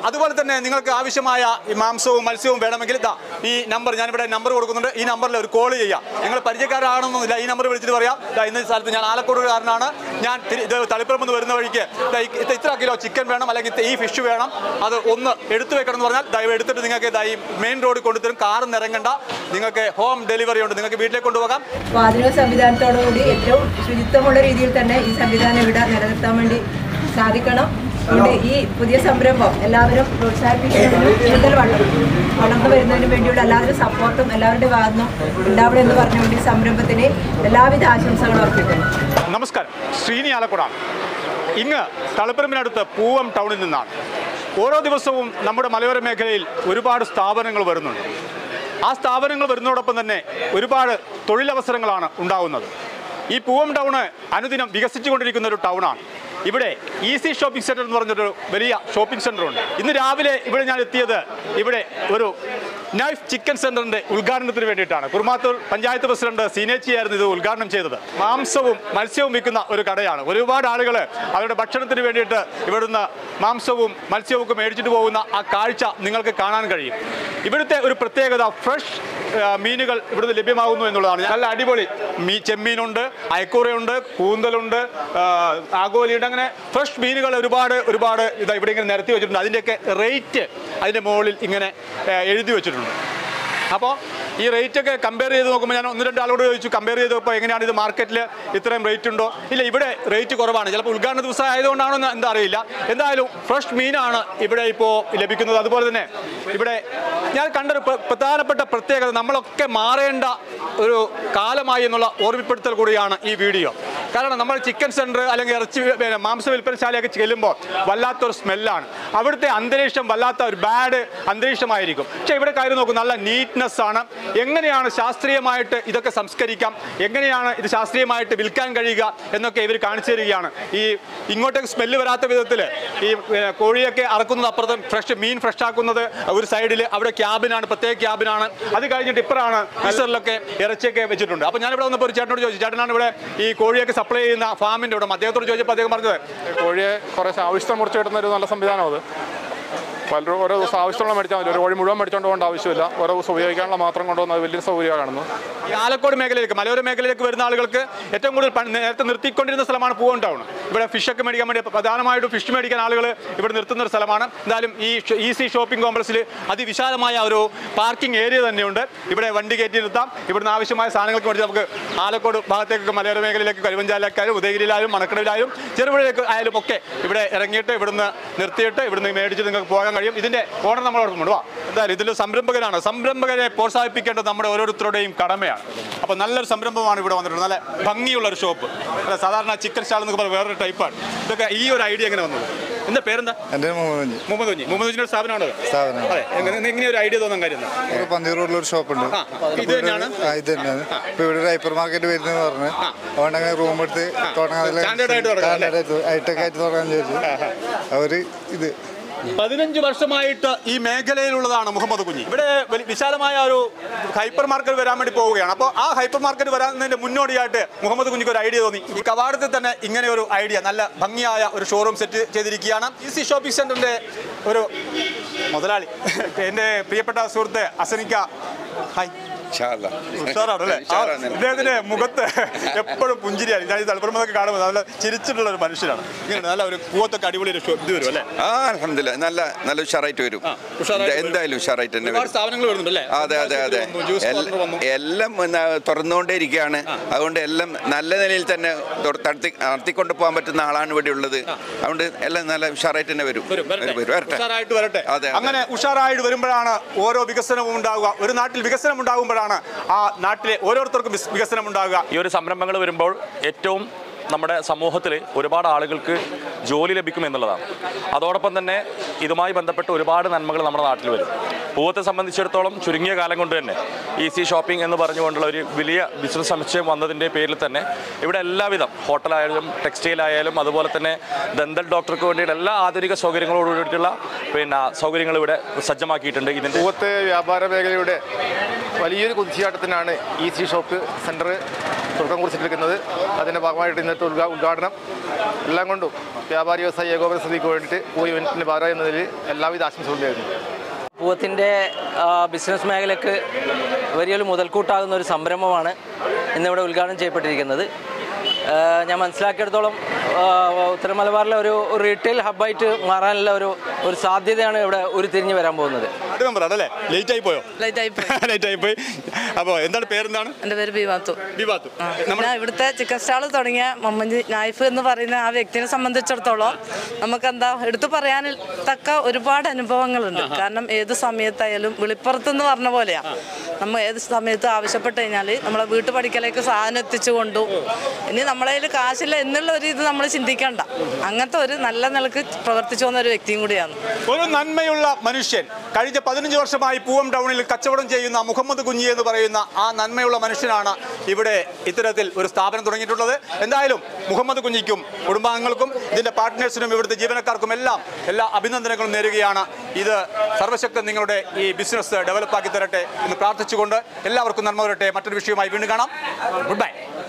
അതുപോലെ തന്നെ നിങ്ങൾക്ക് ആവശ്യമായ ഈ മാംസവും മത്സ്യവും വേണമെങ്കിൽ ഇതാ ഈ നമ്പർ ഞാനിവിടെ നമ്പർ കൊടുക്കുന്നുണ്ട് ഈ നമ്പറിൽ ഒരു കോൾ ചെയ്യാം നിങ്ങൾ പരിചയക്കാരാണെന്നൊന്നുമില്ല ഈ നമ്പർ വിളിച്ചിട്ട് പറയാം ദാ ഇന്ന സ്ഥലത്ത് ഞാൻ ആലക്കോടുകാരനാണ് ഞാൻ തിരി- ഇത് തളിപ്പുറമെന്ന് വരുന്ന വഴിക്ക് ദാ ഈ- ഇത് ഇത്ര കിലോ ചിക്കൻ വേണം അല്ലെങ്കിൽ ഈ ഫിഷ് വേണം അത് ഒന്ന് എടുത്തു വെക്കണം എന്ന് പറഞ്ഞാൽ ദയവ് എടുത്തിട്ട് നിങ്ങൾക്ക് ദാ ഈ മെയിൻ റോഡിൽ കൊണ്ടുതരും കാറിൽ നിന്ന് ഇറങ്ങണ്ട നിങ്ങൾക്ക് ഹോം ഡെലിവറി ഉണ്ട് നിങ്ങൾക്ക് വീട്ടിലേക്ക് കൊണ്ടുപോകാം ആധുനിക സംവിധാനത്തോടുകൂടി ഏറ്റവും ശുചിത്വമുള്ള രീതിയിൽ തന്നെ ഈ സംവിധാനം ഇവിടെ നിലനിർത്താൻ വേണ്ടി സാധിക്കണം അതുകൊണ്ട് ഈ പുതിയ സംരംഭം എല്ലാവരും പ്രോത്സാഹിപ്പിക്കുന്നതിനും കൂടുതൽ വളർ- വളർന്നു വരുന്നതിനും വേണ്ടിയുള്ള എല്ലാവരും സപ്പോർട്ടും എല്ലാവരുടെ ഭാഗത്തുനിന്നും ഉണ്ടാവണം എന്ന് പറഞ്ഞുകൊണ്ട് ഈ സംരംഭത്തിന് എല്ലാവിധ ആശംസകളും അർപ്പിക്കുന്നു നമസ്കാരം ശ്രീനി ആലക്കുടാണ് ഇങ്ങ് തളിപ്പറമ്പിനടുത്ത് പൂവം ടൗണിൽ നിന്നാണ് ഓരോ ദിവസവും നമ്മുടെ മലയോര മേഖലയിൽ ഒരുപാട് സ്ഥാപനങ്ങൾ വരുന്നുണ്ട് ആ സ്ഥാപനങ്ങൾ വരുന്നതോടൊപ്പം തന്നെ ഒരുപാട് തൊഴിലവസരങ്ങളാണ് ഉണ്ടാകുന്നത് ഈ പൂവം ടൗണ് അനുദിനം വികസിച്ചുകൊണ്ടിരിക്കുന്ന ഒരു ടൗണാണ് ഇവിടെ ഈസി ഷോപ്പിംഗ് സെൻറ്റർ എന്ന് പറഞ്ഞൊരു വലിയ ഷോപ്പിംഗ് സെൻറ്റർ ഉണ്ട് ഇന്ന് രാവിലെ ഇവിടെ ഞാൻ എത്തിയത് ഇവിടെ ഒരു നൈഫ് ചിക്കൻ സെന്ററിന്റെ ഉദ്ഘാടനത്തിന് വേണ്ടിയിട്ടാണ് കുറുമാത്തൂർ പഞ്ചായത്ത് പ്രസിഡന്റ് സീനേച്ചിയായിരുന്നു ഇത് ഉദ്ഘാടനം ചെയ്തത് മാംസവും മത്സ്യവും വിൽക്കുന്ന ഒരു കടയാണ് ഒരുപാട് ആളുകൾ അവരുടെ ഭക്ഷണത്തിന് വേണ്ടിയിട്ട് ഇവിടുന്ന് മാംസവും മത്സ്യവും ഒക്കെ മേടിച്ചിട്ട് പോകുന്ന ആ കാഴ്ച നിങ്ങൾക്ക് കാണാൻ കഴിയും ഇവിടുത്തെ ഒരു പ്രത്യേകത ഫ്രഷ് മീനുകൾ ഇവിടുന്ന് ലഭ്യമാകുന്നു എന്നുള്ളതാണ് നല്ല അടിപൊളി മീ ചെമ്മീനുണ്ട് അയക്കൂറയുണ്ട് കൂന്തലുണ്ട് ആ, ആഗോലിയുണ്ട് അങ്ങനെ ഫ്രഷ് മീനുകൾ ഒരുപാട് ഒരുപാട് ഇതാ ഇവിടെ ഇങ്ങനെ നിരത്തി വെച്ചിട്ടുണ്ട് അതിൻ്റെയൊക്കെ റേറ്റ് അതിൻ്റെ മുകളിൽ ഇങ്ങനെ ആ, എഴുതി വെച്ചിട്ടുണ്ട് അപ്പോൾ ഈ റേറ്റ് ഒക്കെ കമ്പയർ ചെയ്ത് നോക്കുമ്പോൾ ഞാൻ ഒന്ന് രണ്ട് ആളോട് ചോദിച്ചു കമ്പയർ ചെയ്ത് നോക്കുമ്പോൾ എങ്ങനെയാണ് ഇത് മാർക്കറ്റിൽ ഇത്രയും റേറ്റ് ഉണ്ടോ ഇല്ല ഇവിടെ റേറ്റ് കുറവാണ് ചിലപ്പോൾ ഉദ്ഘാടന ദിവസം ആയതുകൊണ്ടാണോ എന്ന് എന്താ അറിയില്ല എന്തായാലും ഫ്രഷ് മീനാണ് ഇവിടെ ഇപ്പോൾ ലഭിക്കുന്നത് അതുപോലെ തന്നെ ഇവിടെ ഞാൻ കണ്ടൊരു പ്ര- പ്രധാനപ്പെട്ട പ്രത്യേകത നമ്മളൊക്കെ മാറേണ്ട ഒരു കാലമായി എന്നുള്ള ഓർമ്മപ്പെടുത്തൽ കൂടിയാണ് ഈ വീഡിയോ കാരണം നമ്മൾ ചിക്കൻ സെൻറ്റർ അല്ലെങ്കിൽ ഇറച്ചി വി- പിന്നെ മാംസ വിൽപ്പനശാലയൊക്കെ ചെല്ലുമ്പോൾ വല്ലാത്തൊരു സ്മെല്ലാണ് അവിടുത്തെ അന്തരീക്ഷം വല്ലാത്ത ഒരു ബാഡ് അന്തരീക്ഷമായിരിക്കും പക്ഷേ ഇവിടെ കയറി നോക്കും നല്ല നീറ്റ്നെസ് ആണ് എങ്ങനെയാണ് ശാസ്ത്രീയമായിട്ട് ഇതൊക്കെ സംസ്കരിക്കാം എങ്ങനെയാണ് ഇത് ശാസ്ത്രീയമായിട്ട് വിൽക്കാൻ കഴിയുക എന്നൊക്കെ ഇവർ കാണിച്ചു തരികയാണ് ഈ ഇങ്ങോട്ടേക്ക് സ്മെല്ല് വരാത്ത വിധത്തിൽ ഈ ഏ, കോഴിയൊക്കെ അറക്കുന്നത് അപ്പുറത്ത് ഫ്രഷ് മീൻ ഫ്രഷ് ആക്കുന്നത് ഒരു സൈഡിൽ അവിടെ ക്യാബിനാണ് പ്രത്യേക ക്യാബിനാണ് അത് കഴിഞ്ഞിട്ട് ഇപ്പറാണ് ഫ്രീസറിലൊക്കെ ഇറച്ചിയൊക്കെ വെച്ചിട്ടുണ്ട് അപ്പോൾ ഞാനിവിടെ വന്നപ്പോൾ ഒരു ചേട്ടനോട് ചോദിച്ചു ചേട്ടനാണ് ഇവിടെ ഈ കോഴിയൊക്കെ സപ്ലൈ ചെയ്യുന്ന ഫാമിൻ്റെ ഇവിടെ അദ്ദേഹത്തോട് ചോദിച്ചപ്പോൾ അദ്ദേഹം പറഞ്ഞത് കോഴിയെ കുറേശ്ശെ ആവശ്യത്തിന് മുറിച്ച് കിട്ടുന്ന ഒരു നല്ല സംവിധാനം അത് പലരും ഓരോ ദിവസം ആവശ്യമുള്ള മേടിച്ചാൽ മതി ഒരു കോഴി മുഴുവൻ മേടിച്ചുകൊണ്ട് പോകേണ്ട ആവശ്യമില്ല ഓരോ ദിവസം ഉപയോഗിക്കാനുള്ള മാത്രം കൊണ്ടുവന്നത് വലിയൊരു സൗകര്യമാണ് കാണുന്നത് ഈ ആലക്കോട് മേഖലയിലേക്ക് മലയോര മേഖലയിലേക്ക് വരുന്ന ആളുകൾക്ക് ഏറ്റവും കൂടുതൽ പണ്ട് നേരത്തെ നിർത്തിക്കൊണ്ടിരുന്ന സ്ഥലമാണ് പൂവൻ ടൗൺ ഇവിടെ ഫിഷൊക്കെ മേടിക്കാൻ വേണ്ടി പ്രധാനമായിട്ടും ഫിഷ് മേടിക്കാൻ ആളുകൾ ഇവിടെ നിർത്തുന്ന ഒരു സ്ഥലമാണ് എന്തായാലും ഈ ഈസി ഷോപ്പിംഗ് കോംപ്ലക്സിൽ അതിവിശാലമായ ഒരു പാർക്കിംഗ് ഏരിയ തന്നെയുണ്ട് ഇവിടെ വണ്ടി കയറ്റി നിർത്താം ഇവിടുന്ന് ആവശ്യമായ സാധനങ്ങൾക്ക് വേണ്ടി നമുക്ക് ആലക്കോട് ഭാഗത്തേക്കൊക്കെ മലയോര മേഖലയിലേക്ക് കരുവഞ്ചാലക്കാരും ഉദയഗിരിയിലായാലും മണക്കടവിലായാലും ചെറുപുഴയിലേക്ക് ആയാലും ഒക്കെ ഇവിടെ ഇറങ്ങിയിട്ട് ഇവിടുന്ന് നിർത്തിയിട്ട് ഇവിടുന്ന് മേടിച്ച് നിങ്ങൾക്ക് പോകാൻ കഴിയും ഇതിന്റെ ഓണർ നമ്മളോടൊപ്പം വാ എന്തായാലും ഇതിൽ സംരംഭകരാണ് സംരംഭകരെ പ്രോത്സാഹിപ്പിക്കേണ്ടത് നമ്മുടെ ഓരോരുത്തരുടെയും കടമയാണ് അപ്പോൾ നല്ലൊരു സംരംഭമാണ് ഇവിടെ വന്നിട്ടുള്ളത് നല്ല ഭംഗിയുള്ള ഒരു ഷോപ്പ് അല്ല സാധാരണ ചിക്കൻ സ്റ്റാൾ എന്നൊക്കെ പറഞ്ഞ വേറൊരു ടൈപ്പാണ് ഇതൊക്കെ ഈ ഒരു ഐഡിയ എങ്ങനെ വന്നത് എന്താ പേരെന്താ എൻ്റെ മുഹമ്മദ് മുഹമ്മദ് കുഞ്ഞി മുഹമ്മദ് കുഞ്ഞിന്റെ സ്ഥാപനമാണ് സ്ഥാപനം. അതെ എങ്ങനെ ഇങ്ങനെ ഒരു ഐഡിയ തോന്നാൻ കാര്യം എന്താ? നമുക്ക് പന്തീർ റോഡിലൊരു ഷോപ്പുണ്ട് ആ, ഇത് തന്നെയാണ്? ആ ഇത് തന്നെയാണ് ഇപ്പൊ ഇവിടെ ഒരു ഹൈപ്പർ മാർക്കറ്റ് വരുന്നത് പറഞ്ഞ് അതുകൊണ്ട് അങ്ങനെ റൂം എടുത്ത് Standard ആയിട്ട് തുടങ്ങാം, അല്ലേ? ഹൈടെക് ആയിട്ട് തുടങ്ങാൻ ചോദിച്ചു അവര് ഇത് പതിനഞ്ച് വർഷമായിട്ട് ഈ മേഖലയിലുള്ളതാണ് മുഹമ്മദ് കുഞ്ഞി ഇവിടെ വലി- വിശാലമായ ഒരു ഹൈപ്പർ മാർക്കറ്റ് വരാൻ വേണ്ടി പോവുകയാണ് അപ്പോൾ ആ ഹൈപ്പർ മാർക്കറ്റ് വരാന്നതിന്റെ മുന്നോടിയായിട്ട് മുഹമ്മദ് കുഞ്ഞിക്ക് ഒരു ഐഡിയ തോന്നി ഈ കവാടത്തിൽ തന്നെ ഇങ്ങനെ ഒരു ഐഡിയ നല്ല ഭംഗിയായ ഒരു ഷോറൂം സെറ്റ് ചെയ്തിരിക്കുകയാണ് ഈസി ഷോപ്പിംഗ് സെന്ററിന്റെ ഒരു മുതലാളി എൻ്റെ പ്രിയപ്പെട്ട സുഹൃത്ത് അസനിക്ക ഹായ് ഉഷാറാണല്ലേ ആ, ഇദ്ദേഹത്തിന്റെ മുഖത്ത് എപ്പോഴും പുഞ്ചിരിയാണ് ഞാൻ ഈ തലപ്പുറമൊക്കെ കാണുമ്പോൾ നല്ല ചിരിച്ചിട്ടുള്ള ഒരു മനുഷ്യനാണ് ഇങ്ങനെ നല്ല ഒരു പൂവത്തൊക്കെ അടിപൊളി ഒരു ഷോ- ഇത് വരും അല്ലേ ആ അലഹമില്ല നല്ല നല്ല ഉഷാറായിട്ട് വരും ആ, ഉഷാറായിട്ട് എന്താ- എന്തായാലും ഉഷാറായിട്ട് തന്നെ ഒരുപാട് വരും സ്ഥാപനങ്ങൾ വരുന്നുണ്ട് അല്ലേ അതെ അതെ അതെ വന്നു, ജ്യൂസ് എൽ- കോർണർ വന്നു എല്ലാം ന- തുറന്നുകൊണ്ടേ ഇരിക്കുകയാണ് അതുകൊണ്ട് എല്ലാം നല്ല നിലയിൽ തന്നെ തൊ- നടത്തി നടത്തിക്കൊണ്ട് പോകാൻ പറ്റുന്ന ആളാണ് ഇവിടെ ഉള്ളത് അതുകൊണ്ട് എല്ലാം നല്ല ഉഷാറായിട്ട് തന്നെ വരും വരും വരട്ടെ. വരും, വരട്ടെ ഉഷാറായിട്ട് വരട്ടെ അതെ, അതെ. അങ്ങനെ ഉഷാറായിട്ട് വരുമ്പോഴാണ് ഓരോ വികസനവും ഉണ്ടാവുക ഒരു നാട്ടിൽ വികസനം ഉണ്ടാകുമ്പോഴാണ് ആ നാട്ടിലെ ഓരോരുത്തർക്കും വിസ്- വികസനം ഉണ്ടാകുക ഈ ഒരു സംരംഭങ്ങൾ വരുമ്പോൾ ഏറ്റവും നമ്മുടെ സമൂഹത്തിൽ ഒരുപാട് ആളുകൾക്ക് ജോലി ലഭിക്കും എന്നുള്ളതാണ് അതോടൊപ്പം തന്നെ ഇതുമായി ബന്ധപ്പെട്ട് ഒരുപാട് നന്മകൾ നമ്മുടെ നാട്ടിൽ വരും പൂവത്തെ സംബന്ധിച്ചിടത്തോളം ചുരുങ്ങിയ കാലം കൊണ്ട് തന്നെ ഈസി ഷോപ്പിംഗ് എന്ന് പറഞ്ഞുകൊണ്ടുള്ള ഒരു വലിയ ബിസിനസ് സമുച്ചയം വന്നതിൻ്റെ പേരിൽ തന്നെ ഇവിടെ എല്ലാവിധം ഹോട്ടലായാലും ടെക്സ്റ്റൈൽ ആയാലും അതുപോലെ തന്നെ ദന്തൽ ഡോക്ടർക്ക് വേണ്ടിയിട്ട് എല്ലാ ആധുനിക സൗകര്യങ്ങളോട് കൂടിയിട്ടുള്ള പിന്നെ സൗകര്യങ്ങൾ ഇവിടെ സജ്ജമാക്കിയിട്ടുണ്ട് ഇതിൻ്റെ പൂവത്ത് വ്യാപാര മേഖലയുടെ വലിയൊരു കുതിച്ചാട്ടത്തിനാണ് ഈ സി ഷോപ്പ് സെൻറ്റർ തുടക്കം കുറിച്ചിട്ടിരിക്കുന്നത് അതിൻ്റെ ഭാഗമായിട്ട് ഇന്നത്തെ ഉദ്ഘാ ഉദ്ഘാടനം എല്ലാം കൊണ്ടും വ്യാപാരി വ്യവസായ ഏകോപന സമിതിക്ക് വേണ്ടിയിട്ട് പൂവ് ഇവൻറ്റിൻ്റെ ഭാഗമായി എന്നതിൽ എല്ലാവിധ ആശംസകളും നേരുന്നു പൂവത്തിൻ്റെ ബിസിനസ് മേഖലയ്ക്ക് വലിയൊരു മുതൽക്കൂട്ടാകുന്ന ഒരു സംരംഭമാണ് ഇന്നിവിടെ ഉദ്ഘാടനം ചെയ്യപ്പെട്ടിരിക്കുന്നത് ആ, ഞാൻ മനസ്സിലാക്കിയിടത്തോളം ആ, ഉത്തര മലബാറിലെ ഒരു റീറ്റെയിൽ ഹബ്ബായിട്ട് മാറാനുള്ള ഒരു ഒരു സാധ്യതയാണ് ഇവിടെ ഉരുത്തിരിഞ്ഞ് വരാൻ പോകുന്നത് വാർഡ് മെമ്പറാണ് അല്ലേ ലേറ്റ് ആയി പോയോ ലൈറ്റ് ആയിപ്പോയി ലേറ്റ് ആയി പോയി അപ്പോൾ എന്താണ് പേരെന്താണ് എൻ്റെ പേര് ബിവാത്തു വിവാത്തു ഞാൻ ഇവിടുത്തെ ചിക്കൻ സ്റ്റാൾ തുടങ്ങിയ മമ്മഞ്ചി നായിഫ് എന്ന് പറയുന്ന ആ വ്യക്തിനെ സംബന്ധിച്ചിടത്തോളം നമുക്ക് എന്താ എടുത്തു പറയാൻ തക്ക ഒരുപാട് അനുഭവങ്ങളുണ്ട് കാരണം ഏത് സമയത്തായാലും വിളിപ്പുറത്ത് എന്ന് പറഞ്ഞ പോലെയാ നമ്മൾ ഏത് സമയത്ത് ആവശ്യപ്പെട്ട് കഴിഞ്ഞാൽ നമ്മളെ വീട്ടുപടിക്കലേക്ക് സാധനം എത്തിച്ചു കൊണ്ടു ഇനി നമ്മളെ കയ്യിൽ കാശില്ല എന്നുള്ള ഒരു ഇത് നമ്മൾ ചിന്തിക്കണ്ട അങ്ങനത്തെ ഒരു നല്ല നിലക്ക് പ്രവർത്തിച്ചു വന്ന ഒരു വ്യക്തിയും കൂടിയാണ് ഒരു നന്മയുള്ള മനുഷ്യൻ കഴിഞ്ഞ പതിനഞ്ച് വർഷമായി പൂവം ടൗണിൽ കച്ചവടം ചെയ്യുന്ന മുഹമ്മദ് കുഞ്ഞി എന്ന് പറയുന്ന ആ നന്മയുള്ള മനുഷ്യനാണ് ഇവിടെ ഇത്തരത്തിൽ ഒരു സ്ഥാപനം തുടങ്ങിയിട്ടുള്ളത് എന്തായാലും മുഹമ്മദ് കുഞ്ഞിക്കും കുടുംബാംഗങ്ങൾക്കും ഇതിന്റെ പാർട്ട്നേഴ്സിനും ഇവിടുത്തെ ജീവനക്കാർക്കും എല്ലാം എല്ലാ അഭിനന്ദനങ്ങളും നേരുകയാണ് ഇത് സർവശക്തൻ നിങ്ങളുടെ ഈ ബിസിനസ് ഡെവലപ്പാക്കി തരട്ടെ എന്ന് പ്രാർത്ഥിച്ചുകൊണ്ട് എല്ലാവർക്കും നന്മ വരട്ടെ മറ്റൊരു വിഷയമായി വീണ്ടും കാണാം ഗുഡ് ബൈ